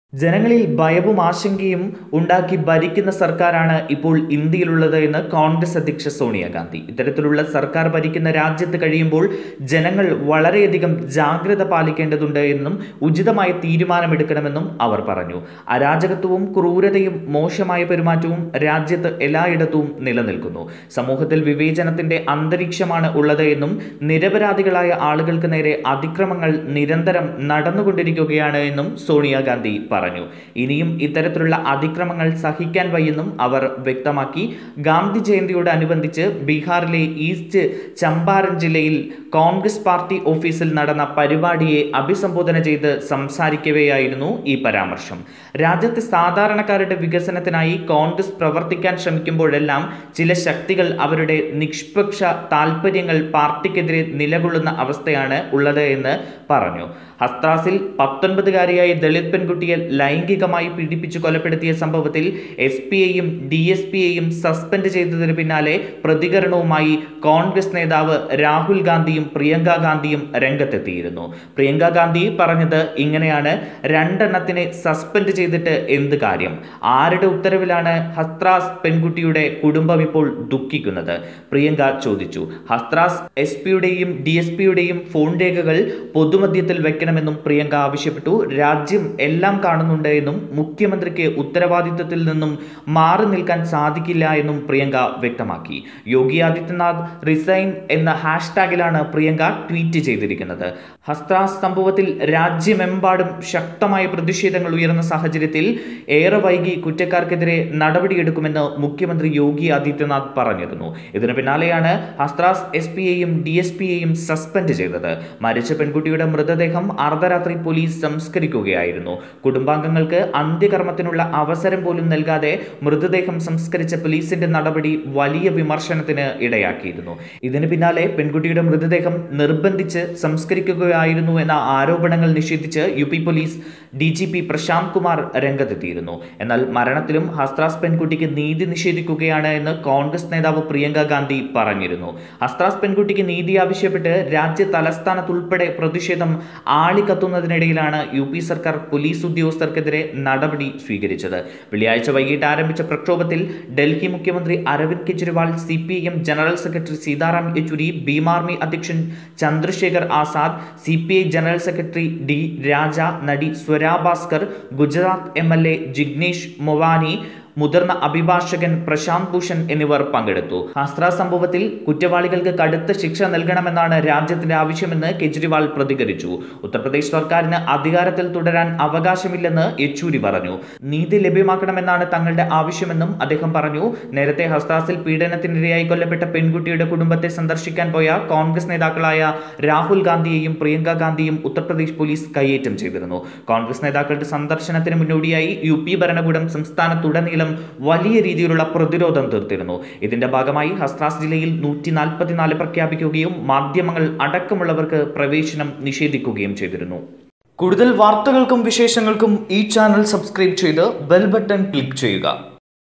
ജനങ്ങളിൽ ഭയവും ആശങ്കയും ഉണ്ടാക്കി ഭരിക്കുന്ന സർക്കാരാണ് ഇപ്പോൾ ഇന്ത്യയിലുള്ളത് എന്ന് കോൺഗ്രസ് അധ്യക്ഷ സോണിയാഗാന്ധി ഇത്തരത്തിലുള്ള സർക്കാർ ഭരിക്കുന്ന രാജ്യത്ത് കഴിയുമ്പോൾ ജനങ്ങൾ വളരെയധികം ജാഗ്രത പാലിക്കേണ്ടതുണ്ട് എന്നും ഉചിതമായ തീരുമാനമെടുക്കണമെന്നും അവർ പറഞ്ഞു അരാജകത്വവും ക്രൂരതയും മോശമായ പെരുമാറ്റവും രാജ്യത്ത് എല്ലായിടത്തും നിലനിൽക്കുന്നു സമൂഹത്തിൽ വിവേചനത്തിന്റെ അന്തരീക്ഷമാണ് ഉള്ളത് എന്നും നിരപരാധികളായ ആളുകൾക്ക് നേരെ അതിക്രമങ്ങൾ നിരന്തരം നടന്നുകൊണ്ടിരിക്കുകയാണ് എന്നും സോണിയാഗാന്ധി പറഞ്ഞു ഇനിയും ഇത്തരത്തിലുള്ള അതിക്രമങ്ങൾ സഹിക്കാൻ വയ്യെന്നും അവർ വ്യക്തമാക്കി ഗാന്ധി ജയന്തിയോടനുബന്ധിച്ച് ബീഹാറിലെ ഈസ്റ്റ് ചമ്പാരൻ ജില്ലയിൽ കോൺഗ്രസ് പാർട്ടി ഓഫീസിൽ നടന്ന പരിപാടിയെ അഭിസംബോധന ചെയ്ത് സംസാരിക്കവെയായിരുന്നു ഈ പരാമർശം രാജ്യത്തെ സാധാരണക്കാരുടെ വികസനത്തിനായി കോൺഗ്രസ് പ്രവർത്തിക്കാൻ ശ്രമിക്കുമ്പോഴെല്ലാം ചില ശക്തികൾ അവരുടെ നിഷ്പക്ഷ താൽപ്പര്യങ്ങൾ പാർട്ടിക്കെതിരെ നിലകൊള്ളുന്ന അവസ്ഥയാണ് ഉള്ളത് എന്ന് പറഞ്ഞു ഹസ്ത്രാസിൽ പത്തൊൻപതുകാരിയായ ദളിത് പെൺകുട്ടിയെ ലൈംഗികമായി പീഡിപ്പിച്ചു കൊലപ്പെടുത്തിയ സംഭവത്തിൽ എസ് പിയെയും ഡി എസ് പിയെയും സസ്പെൻഡ് ചെയ്തതിന് പിന്നാലെ പ്രതികരണവുമായി കോൺഗ്രസ് നേതാവ് രാഹുൽ ഗാന്ധിയും പ്രിയങ്ക ഗാന്ധിയും രംഗത്തെത്തിയിരുന്നു പ്രിയങ്ക ഗാന്ധി പറഞ്ഞത് ഇങ്ങനെയാണ് രണ്ടെണ്ണത്തിനെ സസ്പെൻഡ് ചെയ്തിട്ട് എന്ത് കാര്യം ആരുടെ ഉത്തരവിലാണ് ഹസ്ത്രാസ് പെൺകുട്ടിയുടെ കുടുംബം ഇപ്പോൾ ദുഃഖിക്കുന്നത് പ്രിയങ്ക ചോദിച്ചു ഹസ്ത്രാസ് എസ് പിയുടെയും ഡി എസ് പിയുടെയും ഫോൺ രേഖകൾ പൊതുമധ്യത്തിൽ വെക്കണമെന്നും പ്രിയങ്ക ആവശ്യപ്പെട്ടു രാജ്യം എല്ലാം കാണുന്നുണ്ട് എന്നും മുഖ്യമന്ത്രിക്ക് ഉത്തരവാദിത്വത്തിൽ നിന്നും മാറി നിൽക്കാൻ സാധിക്കില്ല എന്നും പ്രിയങ്ക വ്യക്തമാക്കി യോഗി ആദിത്യനാഥ് റിസൈൻ എന്ന ഹാഷ്ടാഗിലാണ് പ്രിയങ്ക ട്വീറ്റ് ചെയ്തിരിക്കുന്നത് ഹസ്ത്രാസ് സംഭവത്തിൽ രാജ്യമെമ്പാടും ശക്തമായ പ്രതിഷേധങ്ങൾ ഉയർന്ന സാഹചര്യത്തിൽ ഏറെ വൈകി കുറ്റക്കാർക്കെതിരെ നടപടിയെടുക്കുമെന്ന് മുഖ്യമന്ത്രി യോഗി ആദിത്യനാഥ് പറഞ്ഞിരുന്നു ഇതിനു പിന്നാലെയാണ് ഹസ്ത്രാസ് എസ് പിയെയും ഡി എസ് പിയെയും സസ്പെൻഡ് ചെയ്തത് മരിച്ച പെൺകുട്ടിയുടെ മൃതദേഹം അർദ്ധരാത്രി പോലീസ് സംസ്കരിക്കുകയായിരുന്നു കുടുംബാംഗങ്ങൾക്ക് അന്ത്യകർമ്മത്തിനുള്ള അവസരം പോലും നൽകാതെ മൃതദേഹം സംസ്കരിച്ച പോലീസിന്റെ നടപടി വലിയ വിമർശനത്തിന് ഇടയാക്കിയിരുന്നു ഇതിന് പിന്നാലെ പെൺകുട്ടിയുടെ മൃതദേഹം നിർബന്ധിച്ച് സംസ്കരിക്കുകയായിരുന്നു എന്ന ആരോപണങ്ങൾ നിഷേധിച്ച് U P police D G P Prashant Kumar രംഗത്തെത്തിയിരുന്നു എന്നാൽ മരണത്തിലും ഹസ്ത്രാസ് പെൺകുട്ടിക്ക് നീതി നിഷേധിക്കുകയാണ് എന്ന് കോൺഗ്രസ് നേതാവ് പ്രിയങ്ക ഗാന്ധി പറഞ്ഞിരുന്നു ഹസ്ത്രാസ് പെൺകുട്ടിക്ക് നീതി ആവശ്യപ്പെട്ട് രാജ്യ തലസ്ഥാനത്തുൾപ്പെടെ പ്രതിഷേധം ആളിക്കത്തുന്നതിനിടയിലാണ് യു പി സർക്കാർ പോലീസ് ഉദ്യോഗസ്ഥർക്കെതിരെ നടപടി സ്വീകരിച്ചത് വെള്ളിയാഴ്ച വൈകിട്ട് ആരംഭിച്ച പ്രക്ഷോഭത്തിൽ ഡൽഹി മുഖ്യമന്ത്രി Arvind Kejriwal C P M general secretary Sitaram Yechury Bhim Army അധ്യക്ഷൻ Chandrashekhar Azad C P I general secretary D Raja നടി Swara Bhaskar Gujarat M L A Jignesh Mevani മുതിർന്ന അഭിഭാഷകൻ പ്രശാന്ത് ഭൂഷൺ എന്നിവർ പങ്കെടുത്തു ഹസ്ത്ര സംഭവത്തിൽ കുറ്റവാളികൾക്ക് കടുത്ത ശിക്ഷ നൽകണമെന്നാണ് രാജ്യത്തിന്റെ ആവശ്യമെന്ന് കെജ്രിവാൾ പ്രതികരിച്ചു ഉത്തർപ്രദേശ് സർക്കാരിന് അധികാരത്തിൽ തുടരാൻ അവകാശമില്ലെന്ന് യെച്ചൂരി പറഞ്ഞു നീതി ലഭ്യമാക്കണമെന്നാണ് തങ്ങളുടെ ആവശ്യമെന്നും അദ്ദേഹം പറഞ്ഞു നേരത്തെ ഹസ്താസിൽ പീഡനത്തിനിരയായി കൊല്ലപ്പെട്ട പെൺകുട്ടിയുടെ കുടുംബത്തെ സന്ദർശിക്കാൻ പോയ കോൺഗ്രസ് നേതാക്കളായ രാഹുൽ ഗാന്ധിയെയും പ്രിയങ്ക ഗാന്ധിയും ഉത്തർപ്രദേശ് പോലീസ് കയ്യേറ്റം ചെയ്തിരുന്നു കോൺഗ്രസ് നേതാക്കളുടെ സന്ദർശനത്തിന് മുന്നോടിയായി യു പി ഭരണകൂടം സംസ്ഥാനത്തുടനീളം വലിയ രീതിയിലുള്ള പ്രതിരോധം തീർത്തിരുന്നു ഇതിന്റെ ഭാഗമായി ഹസ്ത്രാസ് ജില്ലയിൽ നൂറ്റി നാൽപ്പത്തിനാല് പ്രഖ്യാപിക്കുകയും മാധ്യമങ്ങൾ അടക്കമുള്ളവർക്ക് പ്രവേശനം നിഷേധിക്കുകയും ചെയ്തിരുന്നു കൂടുതൽ വാർത്തകൾക്കും വിശേഷങ്ങൾക്കും ഈ ചാനൽ സബ്സ്ക്രൈബ് ചെയ്ത് ബെൽ ബട്ടൺ ക്ലിക്ക് ചെയ്യുക